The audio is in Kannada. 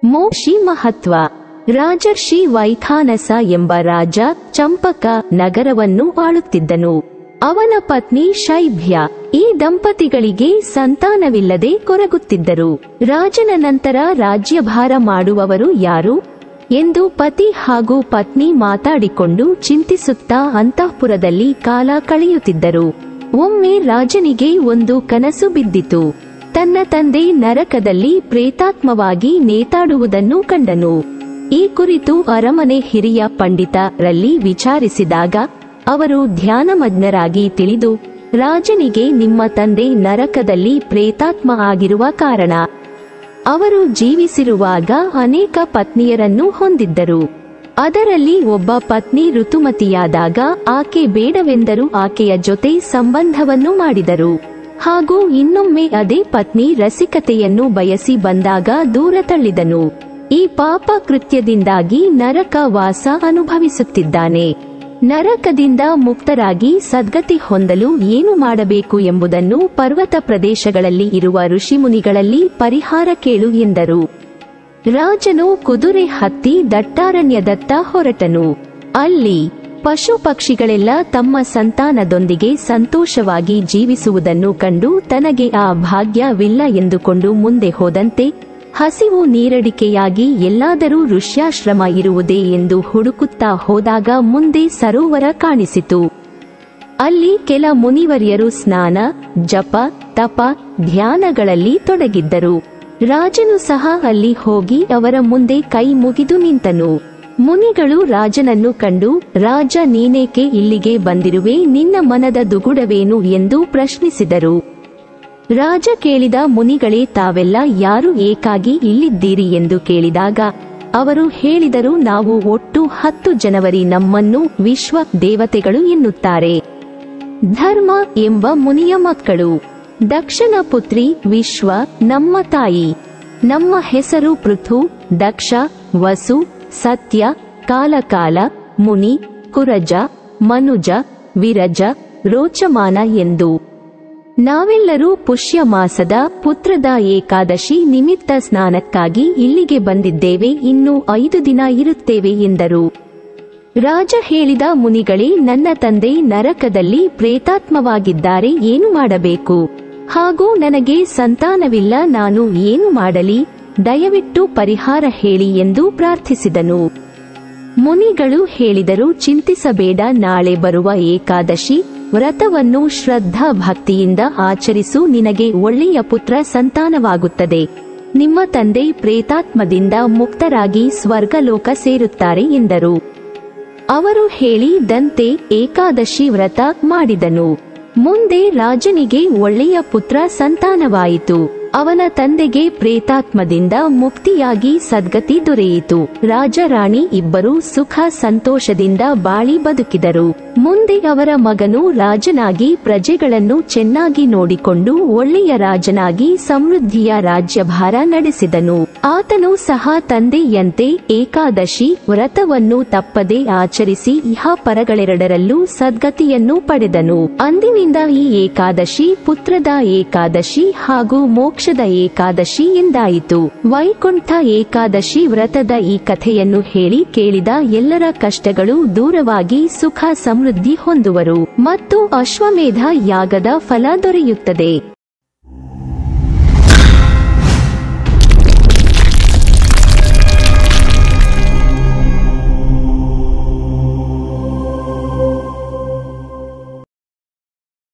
ಮೋಕ್ಷಿ ಮಹತ್ವ ರಾಜರ್ಷಿ ವೈಖಾನಸ ಎಂಬ ರಾಜ ಚಂಪಕ ನಗರವನ್ನು ಆಳುತ್ತಿದ್ದನು ಅವನ ಪತ್ನಿ ಶೈಭ್ಯ ಈ ದಂಪತಿಗಳಿಗೆ ಸಂತಾನವಿಲ್ಲದೆ ಕೊರಗುತ್ತಿದ್ದರು ರಾಜನ ನಂತರ ರಾಜ್ಯಭಾರ ಮಾಡುವವರು ಯಾರು ಎಂದು ಪತಿ ಹಾಗೂ ಪತ್ನಿ ಮಾತಾಡಿಕೊಂಡು ಚಿಂತಿಸುತ್ತಾ ಅಂತಃಪುರದಲ್ಲಿ ಕಾಲ ಕಳೆಯುತ್ತಿದ್ದರು ಒಮ್ಮೆ ರಾಜನಿಗೆ ಒಂದು ಕನಸು ಬಿದ್ದಿತು ತನ್ನ ತಂದೆ ನರಕದಲ್ಲಿ ಪ್ರೇತಾತ್ಮವಾಗಿ ನೇತಾಡುವುದನ್ನು ಕಂಡನು ಈ ಕುರಿತು ಅರಮನೆ ಹಿರಿಯ ಪಂಡಿತರಲ್ಲಿ ವಿಚಾರಿಸಿದಾಗ ಅವರು ಧ್ಯಾನಮಗ್ನರಾಗಿ ತಿಳಿದು ರಾಜನಿಗೆ ನಿಮ್ಮ ತಂದೆ ನರಕದಲ್ಲಿ ಪ್ರೇತಾತ್ಮ ಆಗಿರುವ ಕಾರಣ ಅವರು ಜೀವಿಸಿರುವಾಗ ಅನೇಕ ಪತ್ನಿಯರನ್ನು ಹೊಂದಿದ್ದರು ಅದರಲ್ಲಿ ಒಬ್ಬ ಪತ್ನಿ ಋತುಮತಿಯಾದಾಗ ಆಕೆ ಬೇಡವೆಂದರೂ ಆಕೆಯ ಜೊತೆ ಸಂಬಂಧವನ್ನು ಮಾಡಿದರು ಹಾಗೂ ಇನ್ನೊಮ್ಮೆ ಅದೇ ಪತ್ನಿ ರಸಿಕತೆಯನ್ನು ಬಯಸಿ ಬಂದಾಗ ದೂರ ತಳ್ಳಿದನು ಈ ಪಾಪ ಕೃತ್ಯದಿಂದಾಗಿ ನರಕ ವಾಸ ಅನುಭವಿಸುತ್ತಿದ್ದಾನೆ ನರಕದಿಂದ ಮುಕ್ತರಾಗಿ ಸದ್ಗತಿ ಹೊಂದಲು ಏನು ಮಾಡಬೇಕು ಎಂಬುದನ್ನು ಪರ್ವತ ಪ್ರದೇಶಗಳಲ್ಲಿ ಇರುವ ಋಷಿಮುನಿಗಳಲ್ಲಿ ಪರಿಹಾರ ಕೇಳು ಎಂದರು ರಾಜನು ಕುದುರೆ ಹತ್ತಿ ದಟ್ಟಾರಣ್ಯದತ್ತ ಹೊರಟನು ಅಲ್ಲಿ ಪಶು ಪಕ್ಷಿಗಳೆಲ್ಲ ತಮ್ಮ ಸಂತಾನದೊಂದಿಗೆ ಸಂತೋಷವಾಗಿ ಜೀವಿಸುವುದನ್ನು ಕಂಡು ತನಗೆ ಆ ಭಾಗ್ಯವಿಲ್ಲ ಎಂದುಕೊಂಡು ಮುಂದೆ ಹೋದಂತೆ ಹಸಿವು ನೀರಡಿಕೆಯಾಗಿ ಎಲ್ಲಾದರೂ ಋಷ್ಯಾಶ್ರಮ ಇರುವುದೇ ಎಂದು ಹುಡುಕುತ್ತಾ ಹೋದಾಗ ಮುಂದೆ ಸರೋವರ ಕಾಣಿಸಿತು ಅಲ್ಲಿ ಕೆಲ ಮುನಿವರ್ಯರು ಸ್ನಾನ ಜಪ ತಪ ಧ್ಯಾನಗಳಲ್ಲಿ ತೊಡಗಿದ್ದರು ರಾಜನು ಸಹ ಅಲ್ಲಿ ಹೋಗಿ ಅವರ ಮುಂದೆ ಕೈ ಮುಗಿದು ನಿಂತನು ಮುನಿಗಳು ರಾಜನನ್ನು ಕಂಡು ರಾಜ ನೀನೇಕೆ ಇಲ್ಲಿಗೆ ಬಂದಿರುವೆ ನಿನ್ನ ಮನದ ದುಗುಡವೇನು ಎಂದು ಪ್ರಶ್ನಿಸಿದರು ರಾಜ ಕೇಳಿದ ಮುನಿಗಳೇ ತಾವೆಲ್ಲ ಯಾರು ಏಕಾಗಿ ಇಲ್ಲಿದ್ದೀರಿ ಎಂದು ಕೇಳಿದಾಗ ಅವರು ಹೇಳಿದರು ನಾವು ಒಟ್ಟು ಹತ್ತು ಜನವರಿ ನಮ್ಮನ್ನು ವಿಶ್ವ ದೇವತೆಗಳು ಎನ್ನುತ್ತಾರೆ ಧರ್ಮ ಎಂಬ ಮುನಿಯ ಮಕ್ಕಳು ದಕ್ಷನ ಪುತ್ರಿ ವಿಶ್ವ ನಮ್ಮ ತಾಯಿ ನಮ್ಮ ಹೆಸರು ಪೃಥು ದಕ್ಷ ವಸು ಸತ್ಯ ಕಾಲಕಾಲ ಮುನಿ ಕುರಜ ಮನುಜ ವಿರಜ ರೋಚಮಾನ ಎಂದು ನಾವೆಲ್ಲರೂ ಪುಷ್ಯ ಮಾಸದ ಪುತ್ರದ ಏಕಾದಶಿ ನಿಮಿತ್ತ ಸ್ನಾನಕ್ಕಾಗಿ ಇಲ್ಲಿಗೆ ಬಂದಿದ್ದೇವೆ ಇನ್ನು ಐದು ದಿನ ಇರುತ್ತೇವೆ ಎಂದರು ರಾಜ ಹೇಳಿದ ಮುನಿಗಳೇ ನನ್ನ ತಂದೆ ನರಕದಲ್ಲಿ ಪ್ರೇತಾತ್ಮವಾಗಿದ್ದಾರೆ ಏನು ಮಾಡಬೇಕು ಹಾಗೂ ನನಗೆ ಸಂತಾನವಿಲ್ಲ ನಾನು ಏನು ಮಾಡಲಿ ದಯವಿಟ್ಟು ಪರಿಹಾರ ಹೇಳಿ ಎಂದು ಪ್ರಾರ್ಥಿಸಿದನು ಮುನಿಗಳು ಹೇಳಿದರು ಚಿಂತಿಸಬೇಡ ನಾಳೆ ಬರುವ ಏಕಾದಶಿ ವ್ರತವನ್ನು ಶ್ರದ್ಧಾ ಭಕ್ತಿಯಿಂದ ಆಚರಿಸು ನಿನಗೆ ಒಳ್ಳೆಯ ಪುತ್ರ ಸಂತಾನವಾಗುತ್ತದೆ ನಿಮ್ಮ ತಂದೆ ಪ್ರೇತಾತ್ಮದಿಂದ ಮುಕ್ತರಾಗಿ ಸ್ವರ್ಗಲೋಕ ಸೇರುತ್ತಾರೆ ಎಂದರು ಅವರು ಹೇಳಿದಂತೆ ಏಕಾದಶಿ ವ್ರತ ಮಾಡಿದನು ಮುಂದೆ ರಾಜನಿಗೆ ಒಳ್ಳೆಯ ಪುತ್ರ ಸಂತಾನವಾಯಿತು ಅವನ ತಂದೆಗೆ ಪ್ರೇತಾತ್ಮದಿಂದ ಮುಕ್ತಿಯಾಗಿ ಸದ್ಗತಿ ದೊರೆಯಿತು ರಾಜ ರಾಣಿ ಇಬ್ಬರು ಸುಖ ಸಂತೋಷದಿಂದ ಬಾಳಿ ಬದುಕಿದರು ಮುಂದೆ ಅವರ ಮಗನು ರಾಜನಾಗಿ ಪ್ರಜೆಗಳನ್ನು ಚೆನ್ನಾಗಿ ನೋಡಿಕೊಂಡು ಒಳ್ಳೆಯ ರಾಜನಾಗಿ ಸಮೃದ್ಧಿಯ ರಾಜ್ಯಭಾರ ನಡೆಸಿದನು ಆತನು ಸಹ ತಂದೆಯಂತೆ ಏಕಾದಶಿ ವ್ರತವನ್ನು ತಪ್ಪದೆ ಆಚರಿಸಿ ಇಹ ಪರಗಳೆರಡರಲ್ಲೂ ಸದ್ಗತಿಯನ್ನು ಪಡೆದನು ಅಂದಿನಿಂದ ಈ ಏಕಾದಶಿ ಪುತ್ರದ ಏಕಾದಶಿ ಹಾಗೂ ಮೋಕ್ಷದ ಏಕಾದಶಿ ಎಂದಾಯಿತು ವೈಕುಂಠ ಏಕಾದಶಿ ವ್ರತದ ಈ ಕಥೆಯನ್ನು ಹೇಳಿ ಕೇಳಿದ ಎಲ್ಲರ ಕಷ್ಟಗಳು ದೂರವಾಗಿ ಸುಖ ಸಮೃದ್ಧಿ ಹೊಂದುವರು ಮತ್ತು ಅಶ್ವಮೇಧ ಯಾಗದ ಫಲ ದೊರೆಯುತ್ತದೆ